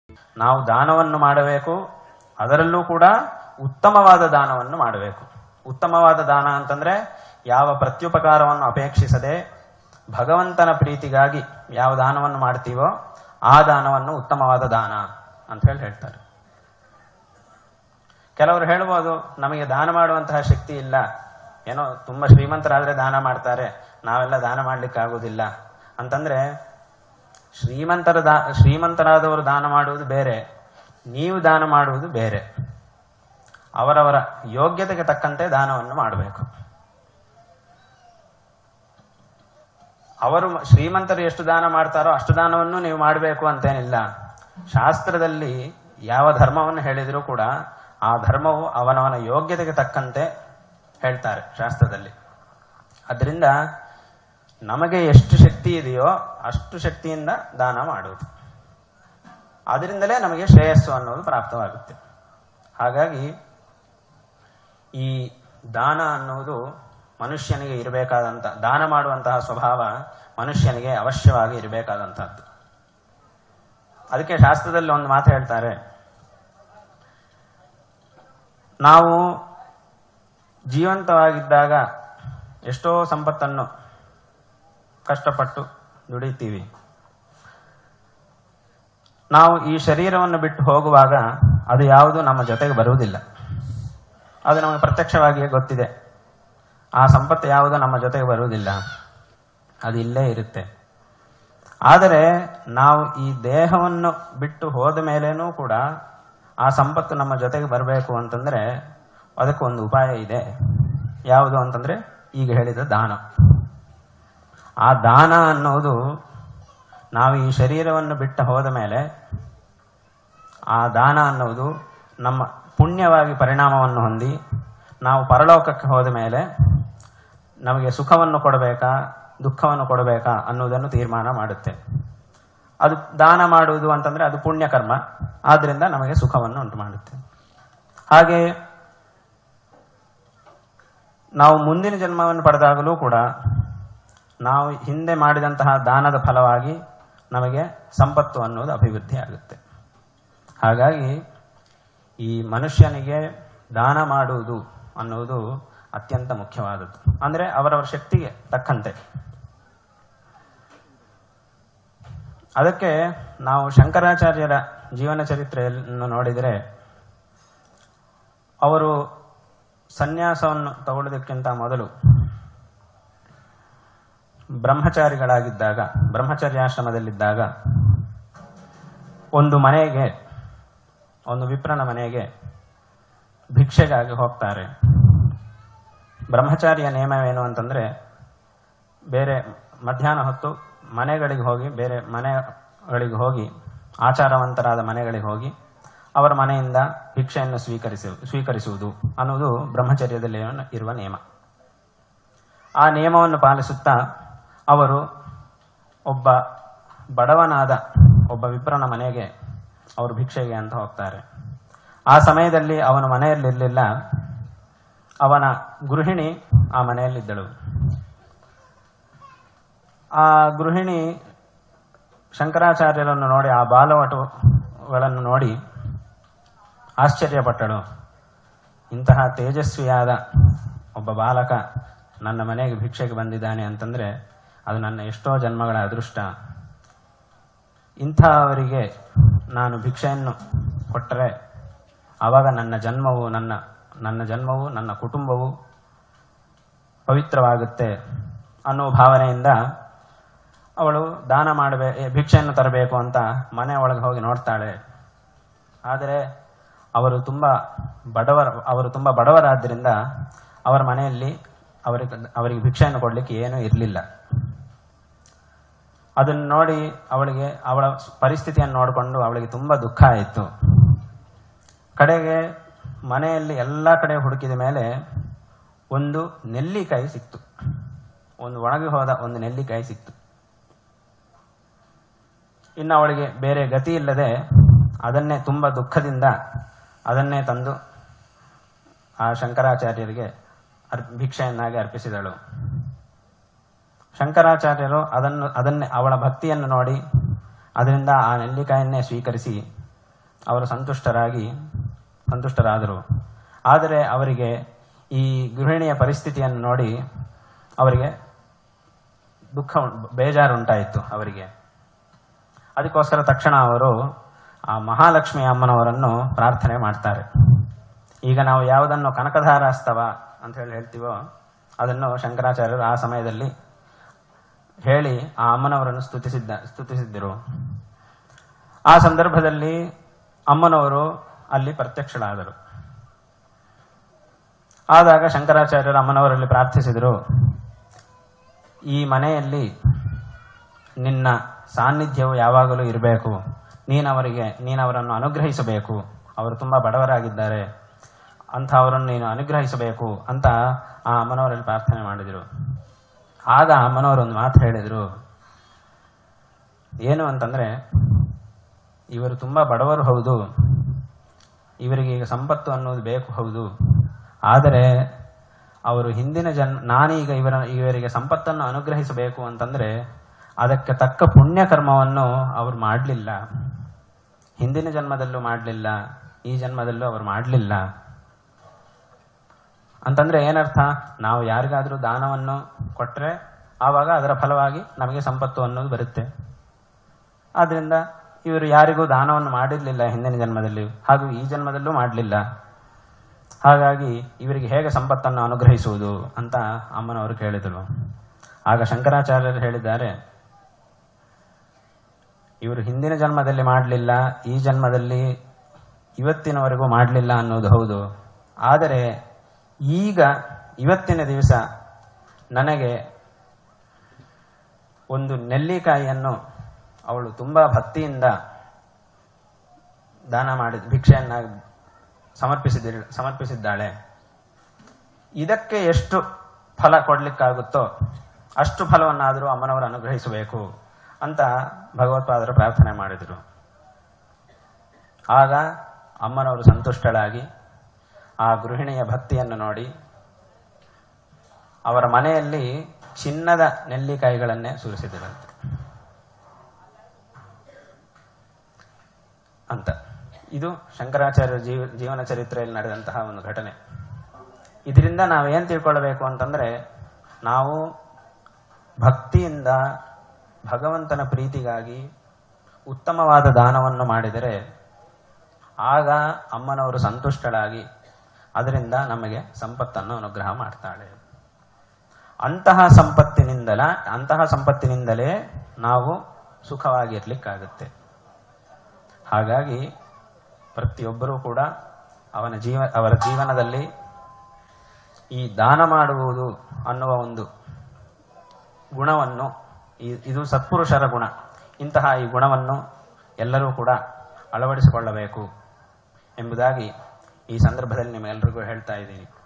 ನಾವು ದಾನವನ್ನು ಮಾಡಬೇಕು ಅದರಲ್ಲೂ ಕೂಡ ಉತ್ತಮವಾದ ದಾನವನ್ನು ಮಾಡಬೇಕು ಉತ್ತಮವಾದ ದಾನ ಅಂತಂದ್ರೆ ಯಾವ ಪ್ರತ್ಯುಪಕಾರವನ್ನು ಅಪೇಕ್ಷಿಸದೆ ಭಗವಂತನ ಪ್ರೀತಿಗಾಗಿ ಯಾವ ದಾನವನ್ನು ಮಾಡ್ತೀವೋ ಆ ದಾನವನ್ನು ಉತ್ತಮವಾದ ದಾನ ಅಂತ ಹೇಳಿ ಹೇಳ್ತಾರೆ ಕೆಲವರು ಹೇಳ್ಬೋದು ನಮಗೆ ದಾನ ಮಾಡುವಂತಹ ಶಕ್ತಿ ಇಲ್ಲ ಏನೋ ತುಂಬಾ ಶ್ರೀಮಂತರಾದ್ರೆ ದಾನ ಮಾಡ್ತಾರೆ ನಾವೆಲ್ಲ ದಾನ ಮಾಡ್ಲಿಕ್ಕೆ ಆಗುದಿಲ್ಲ ಅಂತಂದ್ರೆ ಶ್ರೀಮಂತರ ದಾ ಶ್ರೀಮಂತರಾದವರು ದಾನ ಮಾಡುವುದು ಬೇರೆ ನೀವು ದಾನ ಮಾಡುವುದು ಬೇರೆ ಅವರವರ ಯೋಗ್ಯತೆಗೆ ತಕ್ಕಂತೆ ದಾನವನ್ನು ಮಾಡಬೇಕು ಅವರು ಶ್ರೀಮಂತರು ಎಷ್ಟು ದಾನ ಮಾಡ್ತಾರೋ ಅಷ್ಟು ದಾನವನ್ನು ನೀವು ಮಾಡಬೇಕು ಅಂತೇನಿಲ್ಲ ಶಾಸ್ತ್ರದಲ್ಲಿ ಯಾವ ಧರ್ಮವನ್ನು ಹೇಳಿದರೂ ಕೂಡ ಆ ಧರ್ಮವು ಅವನವನ ಯೋಗ್ಯತೆಗೆ ತಕ್ಕಂತೆ ಹೇಳ್ತಾರೆ ಶಾಸ್ತ್ರದಲ್ಲಿ ಅದರಿಂದ ನಮಗೆ ಎಷ್ಟು ಶಕ್ತಿ ಇದೆಯೋ ಅಷ್ಟು ಶಕ್ತಿಯಿಂದ ದಾನ ಮಾಡುವುದು ಅದರಿಂದಲೇ ನಮಗೆ ಶ್ರೇಯಸ್ಸು ಅನ್ನೋದು ಪ್ರಾಪ್ತವಾಗುತ್ತೆ ಹಾಗಾಗಿ ಈ ದಾನ ಅನ್ನುವುದು ಮನುಷ್ಯನಿಗೆ ಇರಬೇಕಾದಂತ ದಾನ ಮಾಡುವಂತಹ ಸ್ವಭಾವ ಮನುಷ್ಯನಿಗೆ ಅವಶ್ಯವಾಗಿ ಇರಬೇಕಾದಂತಹದ್ದು ಅದಕ್ಕೆ ಶಾಸ್ತ್ರದಲ್ಲಿ ಒಂದು ಮಾತು ಹೇಳ್ತಾರೆ ನಾವು ಜೀವಂತವಾಗಿದ್ದಾಗ ಎಷ್ಟೋ ಸಂಪತ್ತನ್ನು ಕಷ್ಟಪಟ್ಟು ದುಡಿತೀವಿ ನಾವು ಈ ಶರೀರವನ್ನು ಬಿಟ್ಟು ಹೋಗುವಾಗ ಅದು ಯಾವುದು ನಮ್ಮ ಜೊತೆಗೆ ಬರುವುದಿಲ್ಲ ಅದು ನಮಗೆ ಪ್ರತ್ಯಕ್ಷವಾಗಿಯೇ ಗೊತ್ತಿದೆ ಆ ಸಂಪತ್ತು ಯಾವುದು ನಮ್ಮ ಜೊತೆಗೆ ಬರುವುದಿಲ್ಲ ಅದು ಇಲ್ಲೇ ಇರುತ್ತೆ ಆದರೆ ನಾವು ಈ ದೇಹವನ್ನು ಬಿಟ್ಟು ಹೋದ ಮೇಲೇನೂ ಕೂಡ ಆ ಸಂಪತ್ತು ನಮ್ಮ ಜೊತೆಗೆ ಬರಬೇಕು ಅಂತಂದ್ರೆ ಅದಕ್ಕೆ ಒಂದು ಉಪಾಯ ಇದೆ ಯಾವುದು ಅಂತಂದ್ರೆ ಈಗ ಹೇಳಿದ ದಾನ ಆ ದಾನ ಅನ್ನೋದು ನಾವು ಈ ಶರೀರವನ್ನು ಬಿಟ್ಟು ಹೋದ ಮೇಲೆ ಆ ದಾನ ಅನ್ನೋದು ನಮ್ಮ ಪುಣ್ಯವಾಗಿ ಪರಿಣಾಮವನ್ನು ಹೊಂದಿ ನಾವು ಪರಲೋಕಕ್ಕೆ ಹೋದ ಮೇಲೆ ನಮಗೆ ಸುಖವನ್ನು ಕೊಡಬೇಕಾ ದುಃಖವನ್ನು ಕೊಡಬೇಕಾ ಅನ್ನುವುದನ್ನು ತೀರ್ಮಾನ ಮಾಡುತ್ತೆ ಅದು ದಾನ ಮಾಡುವುದು ಅಂತಂದ್ರೆ ಅದು ಪುಣ್ಯ ಕರ್ಮ ಆದ್ರಿಂದ ನಮಗೆ ಸುಖವನ್ನು ಉಂಟು ಮಾಡುತ್ತೆ ಹಾಗೆ ನಾವು ಮುಂದಿನ ಜನ್ಮವನ್ನು ಪಡೆದಾಗಲೂ ಕೂಡ ನಾವು ಹಿಂದೆ ಮಾಡಿದಂತಹ ದಾನದ ಫಲವಾಗಿ ನಮಗೆ ಸಂಪತ್ತು ಅನ್ನೋದು ಅಭಿವೃದ್ಧಿ ಆಗುತ್ತೆ ಹಾಗಾಗಿ ಈ ಮನುಷ್ಯನಿಗೆ ದಾನ ಮಾಡುವುದು ಅನ್ನುವುದು ಅತ್ಯಂತ ಮುಖ್ಯವಾದದ್ದು ಅಂದ್ರೆ ಅವರವರ ಶಕ್ತಿಗೆ ತಕ್ಕಂತೆ ಅದಕ್ಕೆ ನಾವು ಶಂಕರಾಚಾರ್ಯರ ಜೀವನ ಚರಿತ್ರೆಯನ್ನು ನೋಡಿದರೆ ಅವರು ಸನ್ಯಾಸವನ್ನು ತಗೊಳ್ಳೋದಕ್ಕಿಂತ ಮೊದಲು ಬ್ರಹ್ಮಚಾರಿಗಳಾಗಿದ್ದಾಗ ಬ್ರಹ್ಮಚರ್ಯಾಶ್ರಮದಲ್ಲಿದ್ದಾಗ ಒಂದು ಮನೆಗೆ ಒಂದು ವಿಪ್ರನ ಮನೆಗೆ ಭಿಕ್ಷೆಗಾಗಿ ಹೋಗ್ತಾರೆ ಬ್ರಹ್ಮಚಾರಿಯ ನಿಯಮವೇನು ಅಂತಂದ್ರೆ ಬೇರೆ ಮಧ್ಯಾಹ್ನ ಹೊತ್ತು ಮನೆಗಳಿಗೆ ಹೋಗಿ ಬೇರೆ ಮನೆಗಳಿಗೆ ಹೋಗಿ ಆಚಾರವಂತರಾದ ಮನೆಗಳಿಗೆ ಹೋಗಿ ಅವರ ಮನೆಯಿಂದ ಭಿಕ್ಷೆಯನ್ನು ಸ್ವೀಕರಿಸಿ ಸ್ವೀಕರಿಸುವುದು ಅನ್ನುವುದು ಬ್ರಹ್ಮಚರ್ಯದಲ್ಲಿ ಇರುವ ನಿಯಮ ಆ ನಿಯಮವನ್ನು ಪಾಲಿಸುತ್ತಾ ಅವರು ಒಬ್ಬ ಬಡವನಾದ ಒಬ್ಬ ವಿಪ್ರನ ಮನೆಗೆ ಅವರು ಭಿಕ್ಷೆಗೆ ಅಂತ ಹೋಗ್ತಾರೆ ಆ ಸಮಯದಲ್ಲಿ ಅವನ ಮನೆಯಲ್ಲಿರಲಿಲ್ಲ ಅವನ ಗೃಹಿಣಿ ಆ ಮನೆಯಲ್ಲಿದ್ದಳು ಆ ಗೃಹಿಣಿ ಶಂಕರಾಚಾರ್ಯರನ್ನು ನೋಡಿ ಆ ಬಾಲವಟುಗಳನ್ನು ನೋಡಿ ಆಶ್ಚರ್ಯಪಟ್ಟಳು ಇಂತಹ ತೇಜಸ್ವಿಯಾದ ಒಬ್ಬ ಬಾಲಕ ನನ್ನ ಮನೆಗೆ ಭಿಕ್ಷೆಗೆ ಬಂದಿದ್ದಾನೆ ಅಂತಂದ್ರೆ ಅದು ನನ್ನ ಎಷ್ಟೋ ಜನ್ಮಗಳ ಅದೃಷ್ಟ ಇಂಥವರಿಗೆ ನಾನು ಭಿಕ್ಷೆಯನ್ನು ಕೊಟ್ಟರೆ ಆವಾಗ ನನ್ನ ಜನ್ಮವು ನನ್ನ ನನ್ನ ಜನ್ಮವು ನನ್ನ ಕುಟುಂಬವು ಪವಿತ್ರವಾಗುತ್ತೆ ಅನ್ನೋ ಭಾವನೆಯಿಂದ ಅವಳು ದಾನ ಮಾಡಬೇ ಭಿಕ್ಷೆಯನ್ನು ತರಬೇಕು ಅಂತ ಮನೆ ಒಳಗೆ ಹೋಗಿ ನೋಡ್ತಾಳೆ ಆದರೆ ಅವರು ತುಂಬ ಬಡವರ ಅವರು ತುಂಬ ಬಡವರಾದ್ದರಿಂದ ಅವರ ಮನೆಯಲ್ಲಿ ಅವರಿಗೆ ಅವರಿಗೆ ಭಿಕ್ಷೆಯನ್ನು ಕೊಡಲಿಕ್ಕೆ ಏನೂ ಇರಲಿಲ್ಲ ಅದನ್ನು ನೋಡಿ ಅವಳಿಗೆ ಅವಳ ಪರಿಸ್ಥಿತಿಯನ್ನು ನೋಡಿಕೊಂಡು ಅವಳಿಗೆ ತುಂಬ ದುಃಖ ಆಯಿತು ಕಡೆಗೆ ಮನೆಯಲ್ಲಿ ಎಲ್ಲ ಕಡೆ ಹುಡುಕಿದ ಮೇಲೆ ಒಂದು ನೆಲ್ಲಿಕಾಯಿ ಸಿಕ್ತು ಒಂದು ಒಣಗಿ ಹೋದ ಒಂದು ನೆಲ್ಲಿಕಾಯಿ ಸಿಕ್ತು ಇನ್ನು ಅವಳಿಗೆ ಬೇರೆ ಗತಿ ಇಲ್ಲದೆ ಅದನ್ನೇ ತುಂಬ ದುಃಖದಿಂದ ಅದನ್ನೇ ತಂದು ಆ ಶಂಕರಾಚಾರ್ಯರಿಗೆ ಅರ್ ಭಿಕ್ಷೆಯನ್ನಾಗಿ ಅರ್ಪಿಸಿದಳು ಶಂಕರಾಚಾರ್ಯರು ಅದನ್ನು ಅದನ್ನೇ ಅವಳ ಭಕ್ತಿಯನ್ನು ನೋಡಿ ಅದರಿಂದ ಆ ನೆಲ್ಲಿಕಾಯನ್ನೇ ಸ್ವೀಕರಿಸಿ ಅವರು ಸಂತುಷ್ಟರಾಗಿ ಸಂತುಷ್ಟರಾದರು ಆದರೆ ಅವರಿಗೆ ಈ ಗೃಹಿಣಿಯ ಪರಿಸ್ಥಿತಿಯನ್ನು ನೋಡಿ ಅವರಿಗೆ ದುಃಖ ಉಂ- ಬೇಜಾರುಂಟಾಯಿತು ಅವರಿಗೆ ಅದಕ್ಕೋಸ್ಕರ ತಕ್ಷಣ ಅವರು ಆ ಮಹಾಲಕ್ಷ್ಮಿ ಅಮ್ಮನವರನ್ನು ಪ್ರಾರ್ಥನೆ ಮಾಡ್ತಾರೆ ಈಗ ನಾವು ಯಾವುದನ್ನು ಕನಕಧಾರಾಸ್ತವ ಅಂತ ಹೇಳಿ ಹೇಳ್ತೀವೋ ಅದನ್ನು ಶಂಕರಾಚಾರ್ಯರು ಆ ಸಮಯದಲ್ಲಿ ಹೇಳಿ ಆ ಅಮ್ಮನವರನ್ನು ಸ್ತುತಿಸಿದ್ದ ಸ್ತುತಿಸಿದ್ದರು ಆ ಸಂದರ್ಭದಲ್ಲಿ ಅಮ್ಮನವರು ಅಲ್ಲಿ ಪ್ರತ್ಯಕ್ಷಳಾದರು ಆದಾಗ ಶಂಕರಾಚಾರ್ಯರು ಅಮ್ಮನವರಲ್ಲಿ ಪ್ರಾರ್ಥಿಸಿದರು ಈ ಮನೆಯಲ್ಲಿ ನಿನ್ನ ಸಾನ್ನಿಧ್ಯವು ಯಾವಾಗಲೂ ಇರಬೇಕು ನೀನವರಿಗೆ ನೀನವರನ್ನು ಅನುಗ್ರಹಿಸಬೇಕು ಅವರು ತುಂಬ ಬಡವರಾಗಿದ್ದಾರೆ ಅಂತ ಅವರನ್ನು ನೀನು ಅನುಗ್ರಹಿಸಬೇಕು ಅಂತ ಆ ಅಮ್ಮನವರಲ್ಲಿ ಪ್ರಾರ್ಥನೆ ಮಾಡಿದರು ಆಗ ಅಮ್ಮನವರು ಒಂದು ಮಾತು ಹೇಳಿದರು ಏನು ಅಂತಂದ್ರೆ ಇವರು ತುಂಬಾ ಬಡವರು ಹೌದು ಇವರಿಗೆ ಈಗ ಸಂಪತ್ತು ಅನ್ನೋದು ಬೇಕು ಹೌದು ಆದರೆ ಅವರು ಹಿಂದಿನ ಜನ್ ನಾನೀಗ ಇವರ ಇವರಿಗೆ ಸಂಪತ್ತನ್ನು ಅನುಗ್ರಹಿಸಬೇಕು ಅಂತಂದ್ರೆ ಅದಕ್ಕೆ ತಕ್ಕ ಪುಣ್ಯ ಕರ್ಮವನ್ನು ಅವರು ಮಾಡಲಿಲ್ಲ ಹಿಂದಿನ ಜನ್ಮದಲ್ಲೂ ಮಾಡಲಿಲ್ಲ ಈ ಜನ್ಮದಲ್ಲೂ ಅವರು ಮಾಡಲಿಲ್ಲ ಅಂತಂದ್ರೆ ಏನರ್ಥ ನಾವು ಯಾರಿಗಾದ್ರೂ ದಾನವನ್ನು ಕೊಟ್ರೆ ಆವಾಗ ಅದರ ಫಲವಾಗಿ ನಮಗೆ ಸಂಪತ್ತು ಅನ್ನೋದು ಬರುತ್ತೆ ಆದ್ರಿಂದ ಇವರು ಯಾರಿಗೂ ದಾನವನ್ನು ಮಾಡಿರಲಿಲ್ಲ ಹಿಂದಿನ ಜನ್ಮದಲ್ಲಿ ಹಾಗೂ ಈ ಜನ್ಮದಲ್ಲೂ ಮಾಡಲಿಲ್ಲ ಹಾಗಾಗಿ ಇವರಿಗೆ ಹೇಗೆ ಸಂಪತ್ತನ್ನು ಅನುಗ್ರಹಿಸುವುದು ಅಂತ ಅಮ್ಮನವರು ಕೇಳಿದರು ಆಗ ಶಂಕರಾಚಾರ್ಯರು ಹೇಳಿದ್ದಾರೆ ಇವರು ಹಿಂದಿನ ಜನ್ಮದಲ್ಲಿ ಮಾಡಲಿಲ್ಲ ಈ ಜನ್ಮದಲ್ಲಿ ಇವತ್ತಿನವರೆಗೂ ಮಾಡಲಿಲ್ಲ ಅನ್ನೋದು ಹೌದು ಆದರೆ ಈಗ ಇವತ್ತಿನ ದಿವಸ ನನಗೆ ಒಂದು ನೆಲ್ಲಿಕಾಯಿಯನ್ನು ಅವಳು ತುಂಬಾ ಭಕ್ತಿಯಿಂದ ದಾನ ಮಾಡಿ ಭಿಕ್ಷೆಯನ್ನ ಸಮರ್ಪಿಸಿದ ಸಮರ್ಪಿಸಿದ್ದಾಳೆ ಇದಕ್ಕೆ ಎಷ್ಟು ಫಲ ಕೊಡ್ಲಿಕ್ಕಾಗುತ್ತೋ ಅಷ್ಟು ಫಲವನ್ನಾದರೂ ಅಮ್ಮನವರು ಅನುಗ್ರಹಿಸಬೇಕು ಅಂತ ಭಗವತ್ಪಾದರು ಪ್ರಾರ್ಥನೆ ಮಾಡಿದರು ಆಗ ಅಮ್ಮನವರು ಸಂತುಷ್ಟಳಾಗಿ ಆ ಗೃಹಿಣಿಯ ಭಕ್ತಿಯನ್ನು ನೋಡಿ ಅವರ ಮನೆಯಲ್ಲಿ ಚಿನ್ನದ ನೆಲ್ಲಿಕಾಯಿಗಳನ್ನೇ ಸುರಿಸಿದರಂತೆ ಅಂತ ಇದು ಶಂಕರಾಚಾರ್ಯ ಜೀವ ಜೀವನ ಚರಿತ್ರೆಯಲ್ಲಿ ನಡೆದಂತಹ ಒಂದು ಘಟನೆ ಇದರಿಂದ ನಾವು ಏನ್ ತಿಳ್ಕೊಳ್ಬೇಕು ಅಂತಂದ್ರೆ ನಾವು ಭಕ್ತಿಯಿಂದ ಭಗವಂತನ ಪ್ರೀತಿಗಾಗಿ ಉತ್ತಮವಾದ ದಾನವನ್ನು ಮಾಡಿದರೆ ಆಗ ಅಮ್ಮನವರು ಸಂತುಷ್ಟಳಾಗಿ ಅದರಿಂದ ನಮಗೆ ಸಂಪತ್ತನ್ನು ಅನುಗ್ರಹ ಮಾಡ್ತಾಳೆ ಅಂತಹ ಸಂಪತ್ತಿನಿಂದಲ ಅಂತಹ ಸಂಪತ್ತಿನಿಂದಲೇ ನಾವು ಸುಖವಾಗಿರ್ಲಿಕ್ಕಾಗುತ್ತೆ ಹಾಗಾಗಿ ಪ್ರತಿಯೊಬ್ಬರೂ ಕೂಡ ಅವನ ಜೀವ ಅವರ ಜೀವನದಲ್ಲಿ ಈ ದಾನ ಮಾಡುವುದು ಅನ್ನುವ ಒಂದು ಗುಣವನ್ನು ಈ- ಇದು ಸತ್ಪುರುಷರ ಗುಣ ಇಂತಹ ಈ ಗುಣವನ್ನು ಎಲ್ಲರೂ ಕೂಡ ಅಳವಡಿಸಿಕೊಳ್ಳಬೇಕು ಎಂಬುದಾಗಿ ಈ ಸಂದರ್ಭದಲ್ಲಿ ನಿಮ್ಮೆಲ್ಲರಿಗೂ ಹೇಳ್ತಾ ಇದ್ದೀನಿ